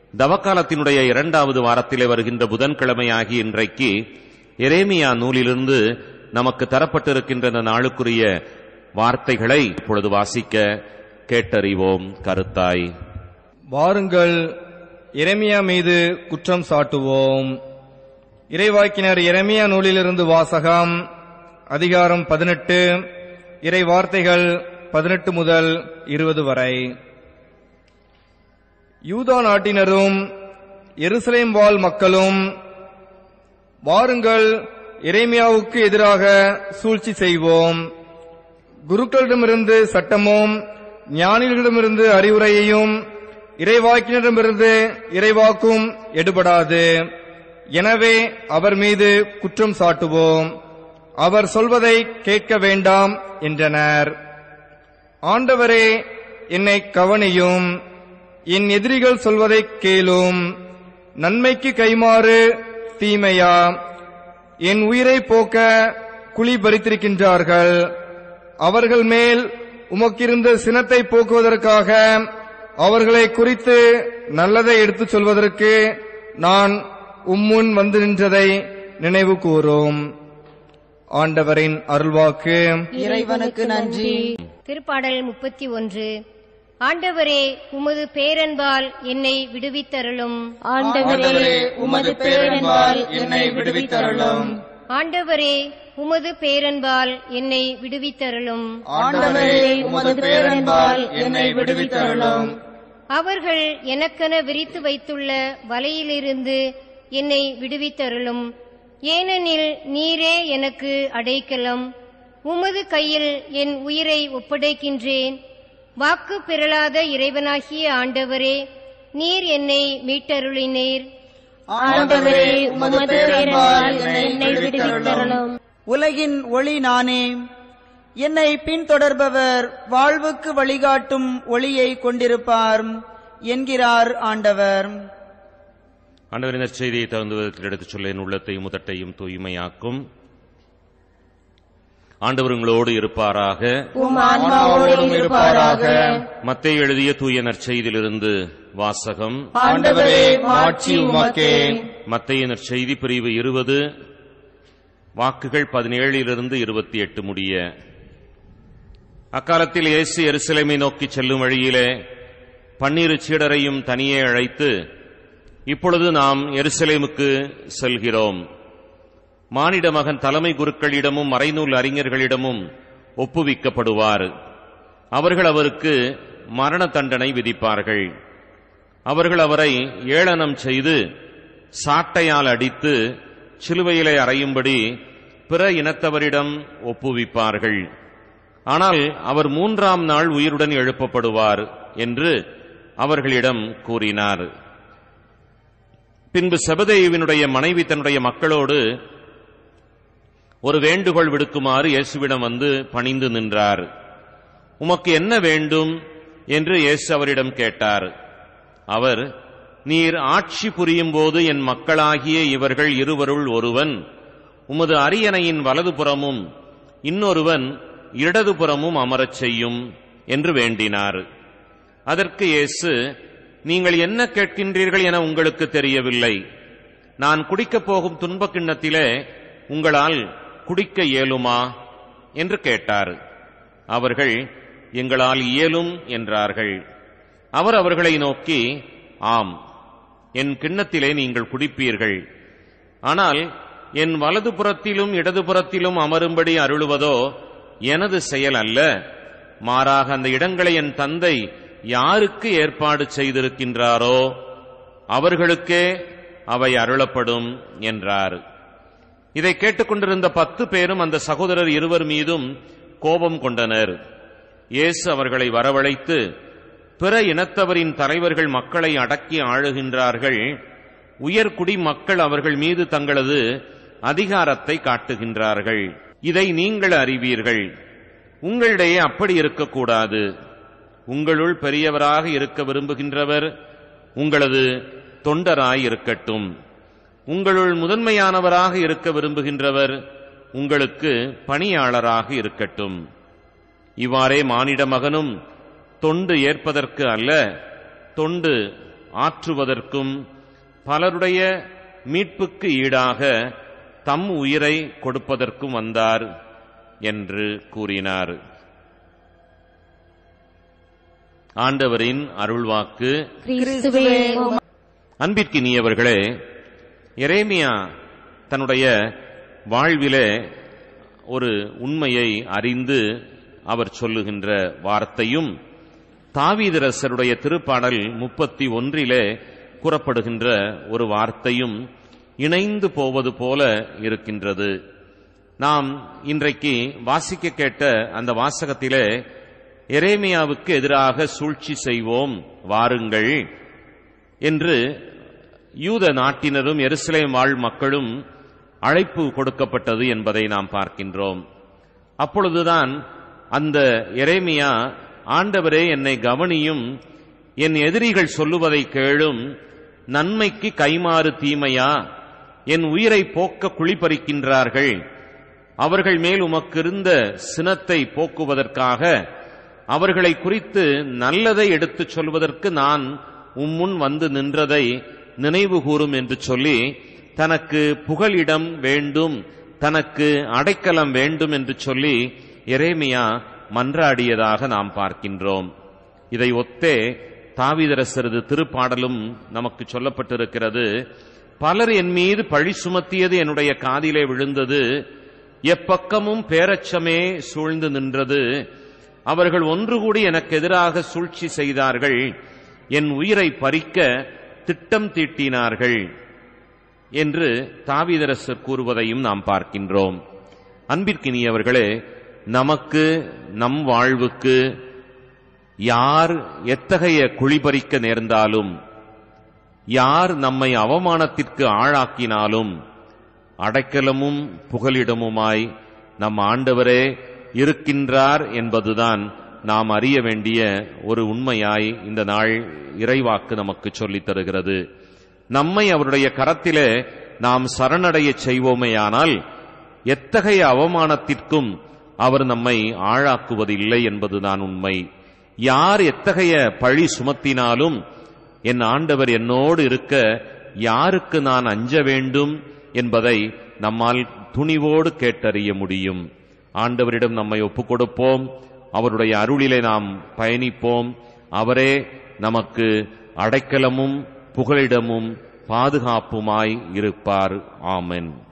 தவக்காலத்தினுடைய இரண்டாவது வாரத்திலே வருகின்ற புதன்கிழமையாகிய இன்றைக்கு எரேமியா நூலிலிருந்து நமக்கு தரப்பட்டிருக்கின்ற இந்த நாளுக்குரிய வார்த்தைகளை இப்பொழுது வாசிக்க கேட்டறிவோம் கருத்தாய் வாருங்கள் எரேமியா மீது குற்றம் சாட்டுவோம் இறைவாக்கினர் எரேமியா நூலிலிருந்து வாசகம் அதிகாரம் பதினெட்டு இறை வார்த்தைகள் பதினெட்டு முதல் இருபது வரை யூதா நாட்டினரும் எருசலேம் வாழ் மக்களும் வாருங்கள் எரேமியாவுக்கு எதிராக சூழ்ச்சி செய்வோம் குருக்களிடமிருந்து சட்டமும் ஞானிகளிடமிருந்து அறிவுரையையும் இறைவாக்கினரிடமிருந்து இறைவாக்கும் எடுபடாது எனவே அவர் மீது குற்றம் சாட்டுவோம் அவர் சொல்வதை கேட்க வேண்டாம் என்றனர் ஆண்டவரே என்னை கவனியும் என் எதிரிகள் சொல்வதை கேளும் நன்மைக்கு கைமாறு தீமையா என் உயிரை போக்க குழி பறித்திருக்கின்றார்கள் அவர்கள் மேல் உமக்கிருந்த சினத்தை போக்குவதற்காக அவர்களை குறித்து நல்லதை எடுத்துச் சொல்வதற்கு நான் உம்முன் வந்து நின்றதை நினைவு கூறும் ஆண்டவரின் அருள்வாக்கு இறைவனுக்கு நன்றி திருப்பாடல் முப்பத்தி ஒன்று ஆண்டவரே உமது பேரன்பால் என்னை விடுவித்தருளும் ஆண்டவரே உமது பேரன்பால் என்னை விடுவித்தருளும் ஆண்டவரே உமது பேரன்பால் என்னை விடுவித்தருளும் ஆண்டவரே உமது பேரன்பால் என்னை விடுவித்தருளும் அவர்கள் எனக்கென விரித்து வைத்துள்ள வலையிலிருந்து என்னை விடுவித்தருளும் ஏனெனில் நீரே எனக்கு அடைக்கலம் உமது கையில் என் உயிரை ஒப்படைக்கின்றேன் வாக்கு பெறலாத இறைவனாகிய ஆண்டவரே நீர் என்னை மீட்டருளினீர் ஆண்டவரே உமது பேரன்பால் என்னை விடுவித்தருளும் உலகின் ஒளி நானே என்னை பின்தொடர்பவர் வாழ்வுக்கு வழிகாட்டும் ஒளியை கொண்டிருப்பார் என்கிறார் ஆண்டவர் ஆண்டவரின் நற்செய்தியை தகுந்த விதத்தில் எடுத்துச் சொல்ல என் உள்ளத்தையும் முதட்டையும் தூய்மையாக்கும் ஆண்டவர் உங்களோடு இருப்பாராக உம் ஆன்மாவோடும் இருப்பாராக மத்தேயு எழுதிய தூய நற்செய்தியிலிருந்து வாசகம் ஆண்டவரே மாட்சி உமக்கே மத்தேயு நற்செய்தி பிரிவு இருபது வாக்குகள் பதினேழிலிருந்து இருபத்தி எட்டு முடிய அக்காலத்தில் இயேசு எருசலேமை நோக்கி செல்லும் வழியிலே பன்னிரு சீடரையும் தனியே அழைத்து இப்பொழுது நாம் எருசலேமுக்கு செல்கிறோம் மானிட மகன் தலைமை குருக்களிடமும் மறைநூல் அறிஞர்களிடமும் ஒப்புவிக்கப்படுவார் அவர்கள் அவருக்கு மரண தண்டனை விதிப்பார்கள் அவர்கள் அவரை ஏளனம் செய்து சாட்டையால் அடித்து சிலுவையிலே அறையும்படி பிற இனத்தவரிடம் ஒப்புவிப்பார்கள் ஆனால் அவர் மூன்றாம் நாள் உயிருடன் எழுப்பப்படுவார் என்று அவர்களிடம் கூறினார் பின்பு செபதேயுவினுடைய மனைவி தன்னுடைய மக்களோடு ஒரு வேண்டுகோள் விடுக்குமாறு இயேசுவிடம் வந்து பணிந்து நின்றார் உமக்கு என்ன வேண்டும் என்று இயேசு அவரிடம் கேட்டார் அவர் நீர் ஆட்சி புரியும் போது என் மக்களாகிய இவர்கள் இருவருள் ஒருவன் உமது அரியணையின் வலதுபுறமும் இன்னொருவன் இடதுபுறமும் அமரச் செய்யும் என்று வேண்டினார் அதற்கு இயேசு நீங்கள் என்ன கேட்கின்றீர்கள் என உங்களுக்கு தெரியவில்லை நான் குடிக்கப் போகும் துன்பக் கிண்ணத்திலே உங்களால் குடிக்க இயலுமா என்று கேட்டார் அவர்கள் எங்களால் இயலும் என்றார்கள் அவர் அவர்களை நோக்கி ஆம் என் கிண்ணத்திலே நீங்கள் குடிப்பீர்கள் ஆனால் என் வலதுபுறத்திலும் இடதுபுறத்திலும் அமரும்படி அருளுவதோ எனது செயல் அல்ல மாறாக அந்த இடங்களை என் தந்தை யாருக்கு ஏற்பாடு செய்திருக்கின்றாரோ அவர்களுக்கே அவை அருளப்படும் என்றார் இதை கேட்டுக்கொண்டிருந்த பத்து பேரும் அந்த சகோதரர் இருவர் மீதும் கோபம் கொண்டனர் இயேசு அவர்களை வரவழைத்து பிற இனத்தவரின் தலைவர்கள் மக்களை அடக்கி ஆளுகின்றார்கள் உயர்குடி மக்கள் அவர்கள் மீது தங்களது அதிகாரத்தை காட்டுகின்றார்கள் இதை நீங்கள் அறிவீர்கள் உங்களிடையே அப்படி இருக்கக்கூடாது உங்களுள் பெரியவராக இருக்க விரும்புகின்றவர் உங்களது தொண்டராய் இருக்கட்டும் உங்களுள் முதன்மையானவராக இருக்க விரும்புகின்றவர் உங்களுக்கு பணியாளராக இருக்கட்டும் இவ்வாறே மானிட மகனும் தொண்டு ஏற்பதற்கு அல்ல தொண்டு ஆற்றுவதற்கும் பலருடைய மீட்புக்கு ஈடாக தம் உயிரை கொடுப்பதற்கும் வந்தார் என்று கூறினார் ஆண்டவரின் அருள்வாக்கு கிறிஸ்துவே உம- அன்பிற்கினியவர்களே எரேமியா தன்னுடைய வாழ்விலே ஒரு உண்மையை அறிந்து அவர் சொல்லுகின்ற வார்த்தையும் தாவீதரசருடைய திருப்பாடல் முப்பத்தி ஒன்றிலே கூறப்படுகின்ற ஒரு வார்த்தையும் இணைந்து போவது போல இருக்கின்றது நாம் இன்றைக்கு வாசிக்க கேட்ட அந்த வாசகத்திலே எரேமியாவுக்கு எதிராக சூழ்ச்சி செய்வோம் வாருங்கள் என்று யூத நாட்டினரும் எருசலேம் வாழ் மக்களும் அழைப்பு கொடுக்கப்பட்டது என்பதை நாம் பார்க்கின்றோம் அப்பொழுதுதான் அந்த எரேமியா ஆண்டவரே என்னை கவனியும் என் எதிரிகள் சொல்லுவதை கேளும் நன்மைக்கு கைமாறு தீமையா என் உயிரை போக்க குழிபறிக்கின்றார்கள் அவர்கள் மேல் உமக்கு இருந்த சினத்தை போக்குவதற்காக அவர்களை குறித்து நல்லதை எடுத்துச் சொல்வதற்கு நான் உம்முன் வந்து நின்றதை நினைவு கூறும் என்று சொல்லி தனக்கு புகலிடம் வேண்டும் தனக்கு அடைக்கலம் வேண்டும் என்று சொல்லி எரேமியா மன்றாடியதாக நாம் பார்க்கின்றோம் இதை ஒத்தே தாவீதரசரது திருப்பாடலும் நமக்கு சொல்லப்பட்டிருக்கிறது பலர் என் மீது பழி சுமத்தியது என்னுடைய காதிலே விழுந்தது எப்பக்கமும் பேரச்சமே சூழ்ந்து நின்றது அவர்கள் ஒன்று கூடி எனக்கு எதிராக சூழ்ச்சி செய்தார்கள் என் உயிரை பறிக்க திட்டம் தீட்டினார்கள் என்று தாவீதரசர் கூறுவதையும் நாம் பார்க்கின்றோம் அன்பிற்கினியவர்களே நமக்கு நம் வாழ்வுக்கு யார் எத்தகைய குழிபறிக்க நேர்ந்தாலும் யார் நம்மை அவமானத்திற்கு ஆளாக்கினாலும் அடைக்கலமும் புகலிடமுமாய் நம் ஆண்டவரே இருக்கின்றார் என்பதுதான் நாம் அறிய வேண்டிய ஒரு உண்மையாய் இந்த நாள் இறைவாக்கு நமக்கு சொல்லித் தருகிறது நம்மை அவருடைய கரத்திலே நாம் சரணடையச் செய்வோமேயானால் எத்தகைய அவமானத்திற்கும் அவர் நம்மை ஆளாக்குவதில்லை என்பதுதான் உண்மை யார் எத்தகைய பழி சுமத்தினாலும் என் ஆண்டவர் என்னோடு இருக்க யாருக்கு நான் அஞ்ச வேண்டும் என்பதை நம்மால் துணிவோடு கேட்டறிய முடியும் ஆண்டவரிடம் நம்மை ஒப்புக் கொடுப்போம் அவருடைய அருளிலே நாம் பயணிப்போம் அவரே நமக்கு அடைக்கலமும் புகலிடமும் பாதுகாப்புமாய் இருப்பார் ஆமென்